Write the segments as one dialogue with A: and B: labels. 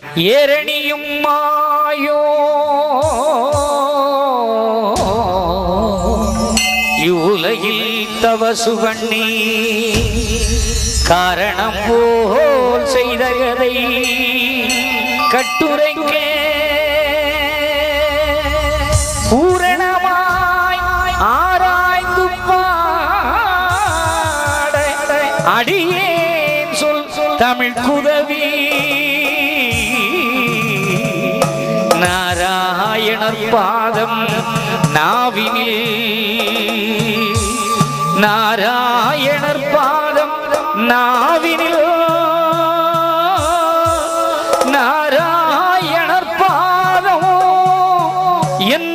A: ஏரணியும் Mayo இவ்வுலகில் தவசுகண்ணி காரணம் போல் செய்த கதை கட்டுரைக்க பூரணமாய் ஆராய்ந்து பாட அடியேன் சொல் சொல் தமிழ் குதவி நாராயணர் பாதம் நாவினில் நாராயணர் பாதம் நாவினில் நாராயணர் பாதம் என்ன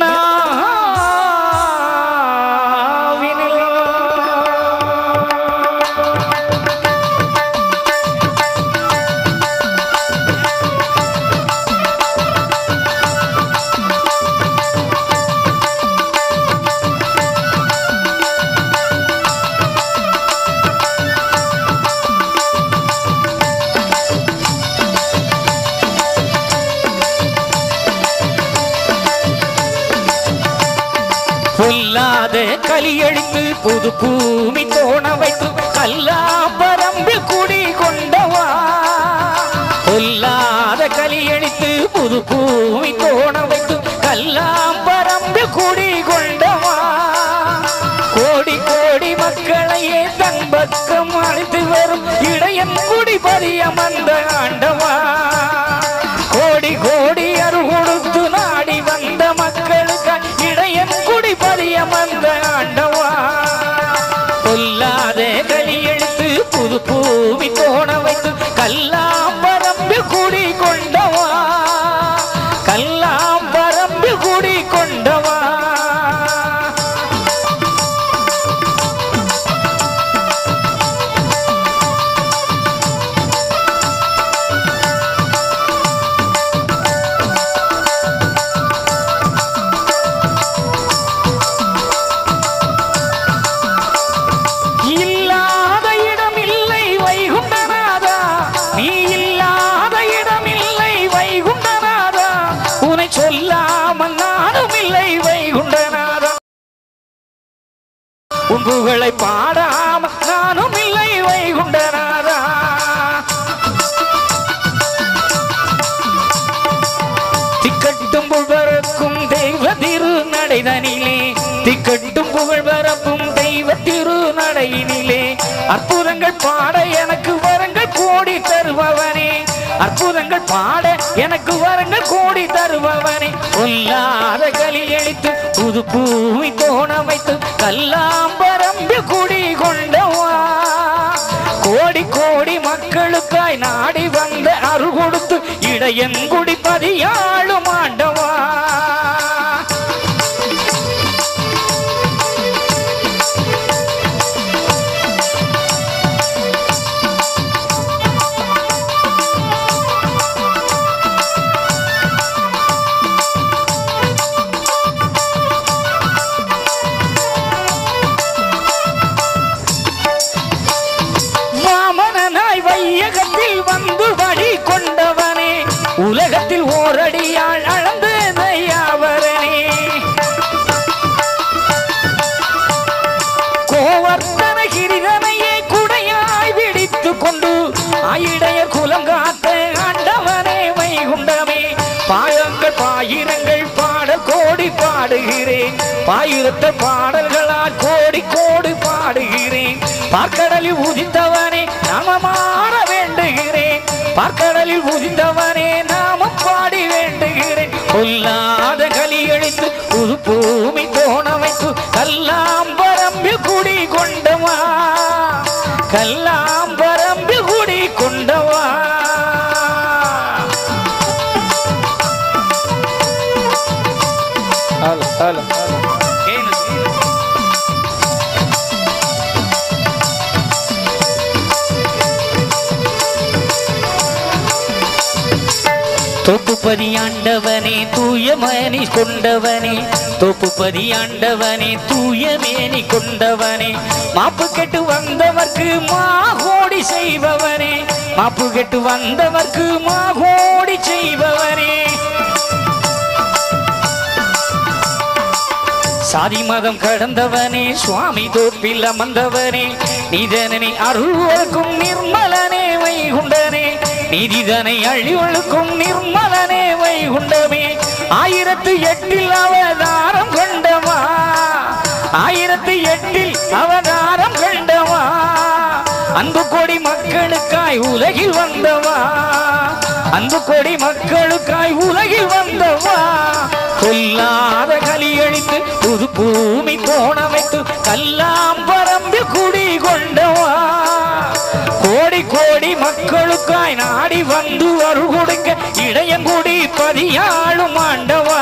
A: பொல்லாத கலியழித்து புது பூமி தோண வைத்து கல்லாபரம்பில் குடி கொண்டவா பொல்லாத கலியழித்து புது பூமி தோண வைத்து கல்லாம்பரம்பில் குடி கொண்டவா கோடி கோடி மக்களையே தன் பக்கம் அழைத்து வரும் இடையன் குடி பதியமந்த ஆண்டவா கோடி கோடி அருள் கொடுத்து நாடி வந்த மக்களுக்கு இடையன் குடி பதியமந்த ஆண்டவா பொல்லாத களி எழுத்து புது பூமி தோண வைத்து கல்லாம்பரம்பு குடி கொண்டவா கல்லாம்பரம்பு குடி கொண்டவா இல்லாத இடம் இல்லை வைகுண்டநாதா நீ இல்லாத இடம் இல்லை வைகுண்டநாதா உன்னை சொல்லாமல் நானும் இல்லை வைகுண்டநாதா உன் புகழை பாடாம நானும் இல்லை வைகுண்டநாதா திக்கட்டும் புகழக்கும் தெய்வ திரு நடைதனிலே திக்கட்டும் புகழ் பரப்பும் தெய்வ திரு நடையினிலே அற்புதங்கள் பாட எனக்கு வரங்கள் கோடி தருபவனே அற்புதங்கள் பாட எனக்கு வரங்கள் கோடி தருபவனே கொல்லாத களி அளித்து புது பூமி தோண வைத்து கல்லாம்பரம்பு குடி கொண்டவா கோடி கோடி மக்களுக்காய் நாடி வந்த அருள் கொடுத்து இடையன் குடி பதியாளும் ஆண்டவா மாமனாய் வையகத்தில் வந்து வழி கொண்டவனே உலகத்தில் ஓரடியாள் அளந்து தையாவரனே கோவர்த்தன கிரிதனையே குடையாய் விடித்து கொண்டு ஆயிடைய குலம் காத்த ஆண்டவனே வைகுண்டமே பாயங்கள் பாயிரங்கள் பாட கோடி பாடுகிறேன் பாயிரத்த பாடல்களால் கோடி கோடி பாடுகிறேன் பார்க்கடலில் உதித்தவனே நாம மாற வேண்டுகிறேன் பார்க்கடலில் உதித்தவனே நாம பாடி வேண்டுகிறேன் கொல்லாத களி அழித்து புது பூமி தோண வைத்து கல்லாம்பரம்பில் குடி கொண்டவா கல்லாம்பரம்பில் குடி கொண்டவா ஹலோ ஹலோ தோப்புப்பதி ஆண்டவனே தூய மேனி கொண்டவனே தோப்புப்பதி ஆண்டவனே தூய மேனி கொண்டவனே மாப்பு கெட்டு வந்தவர்க்கு மாகோடி செய்பவனே மாப்பு கெட்டு வந்தவர்க்கு மாகோடி செய் சாதி மதம் கடந்தவனே சுவாமி தோப்பில் அமர்ந்தவனே நீதனனை அருள்வழுக்கும் நிர்மலனே வைகுண்டனே நீதிதனை அழிவழுக்கும் நிர்மலனே வைகுண்டமே ஆயிரத்து எட்டில் அவதாரம் கொண்டவா ஆயிரத்து எட்டில் அவதாரம் கண்டவா அன்பு கோடி மக்களுக்காய் உலகில் வந்தவா அன்பு கோடி மக்களுக்காய் உலகில் வந்தவா கொல்லாத கலியழித்து புது பூமி தோண வைத்து கல்லாம் பரம்பில் குடி கொண்டவா கோடி கோடி மக்களுக்காய் நாடி வந்து அருள் கொடுக்க இடையங்குடி பதியாளும் ஆண்டவா